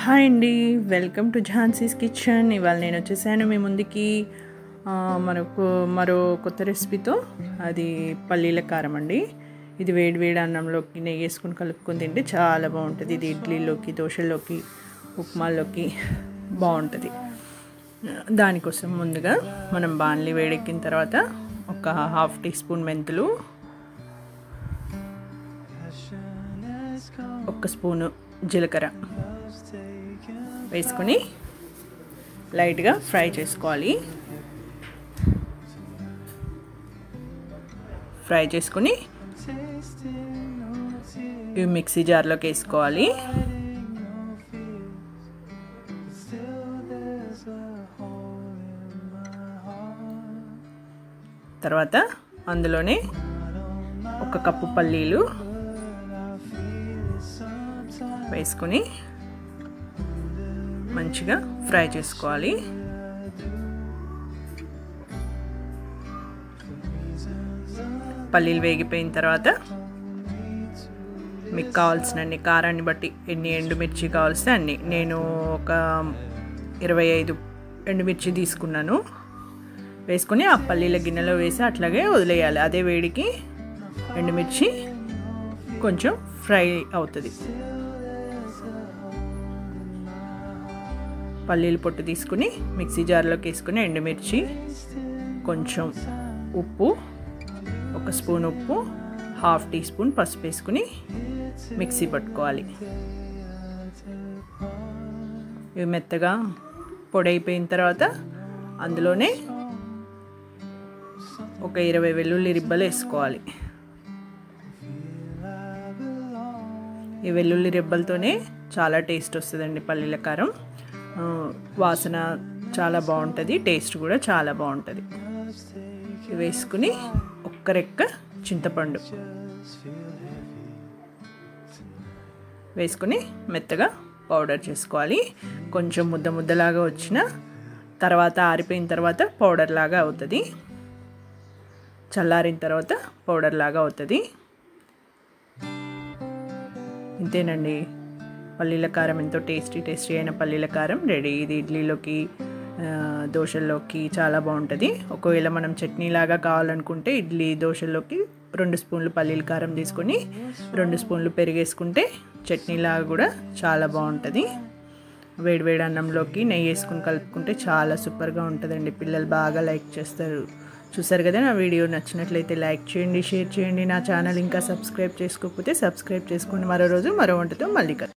hi అండి welcome to Jhansi's kitchen ఇవాళ నేను వచ్చేసాను మీ ముందుకి ఆ, మనకు మరో కొత్త రెసిపీతో అది పల్లీల కారం అండి ఇది వేడి వేడి అన్నంలోకి నెయ్యి వేసుకుని కలుపుకొని తింటే చాలా బాగుంటుంది ఇది ఇడ్లీలోకి దోశల్లోకి ఉప్మాల్లోకి బాగుంటుంది దానికోసం ముందుగా మనం బాణలి వేడెక్కిన తర్వాత ఒక హాఫ్ టీ స్పూన్ మెంతులు ఒక స్పూను జీలకర్ర వేసుకొని లైట్గా ఫ్రై చేసుకోవాలి ఫ్రై చేసుకుని ఇవి మిక్సీ జార్లోకి వేసుకోవాలి తర్వాత అందులోనే ఒక కప్పు పల్లీలు వేసుకొని మంచిగా ఫ్రై చేసుకోవాలి పల్లీలు వేగిపోయిన తర్వాత మీకు కావాల్సినన్ని కారాన్ని బట్టి ఎన్ని ఎండుమిర్చి కావాల్సిన అన్ని నేను ఒక ఇరవై ఐదు ఎండుమిర్చి తీసుకున్నాను వేసుకొని ఆ పల్లీల గిన్నెలో వేసి అట్లాగే వదిలేయాలి అదే వేడికి ఎండుమిర్చి కొంచెం ఫ్రై అవుతుంది పల్లీల పొట్టు తీసుకుని మిక్సీ జార్లోకి వేసుకుని ఎండుమిర్చి కొంచెం ఉప్పు ఒక స్పూన్ ఉప్పు హాఫ్ టీ స్పూన్ పసుపు వేసుకుని మిక్సీ పట్టుకోవాలి ఇవి మెత్తగా పొడి అయిపోయిన తర్వాత అందులోనే ఒక ఇరవై వెల్లుల్లి రిబ్బలు వేసుకోవాలి ఈ వెల్లుల్లి రెబ్బలతోనే చాలా టేస్ట్ వస్తుందండి పల్లీల కారం వాసన చాలా బాగుంటుంది టేస్ట్ కూడా చాలా బాగుంటుంది వేసుకుని ఒక్క రెక్క చింతపండు వేసుకుని మెత్తగా పౌడర్ చేసుకోవాలి కొంచెం ముద్ద ముద్దలాగా వచ్చిన తర్వాత ఆరిపోయిన తర్వాత పౌడర్ లాగా అవుతుంది చల్లారిన తర్వాత పౌడర్ లాగా అవుతుంది ఇంతేనండి పల్లీల కారం ఎంతో టేస్టీ టేస్టీ అయిన పల్లీల కారం రెడీ ఇది ఇడ్లీలోకి దోశల్లోకి చాలా బాగుంటుంది ఒకవేళ మనం చట్నీ లాగా కావాలనుకుంటే ఇడ్లీ దోశల్లోకి రెండు స్పూన్లు పల్లీల కారం తీసుకొని రెండు స్పూన్లు పెరిగేసుకుంటే చట్నీ లాగా కూడా చాలా బాగుంటుంది వేడివేడి అన్నంలోకి నెయ్యి వేసుకుని కలుపుకుంటే చాలా సూపర్గా ఉంటుందండి పిల్లలు బాగా లైక్ చేస్తారు చూసారు కదా నా వీడియో నచ్చినట్లయితే లైక్ చేయండి షేర్ చేయండి నా ఛానల్ ఇంకా సబ్స్క్రైబ్ చేసుకోకపోతే సబ్స్క్రైబ్ చేసుకోండి మరో రోజు మరో వంటతో మళ్ళీ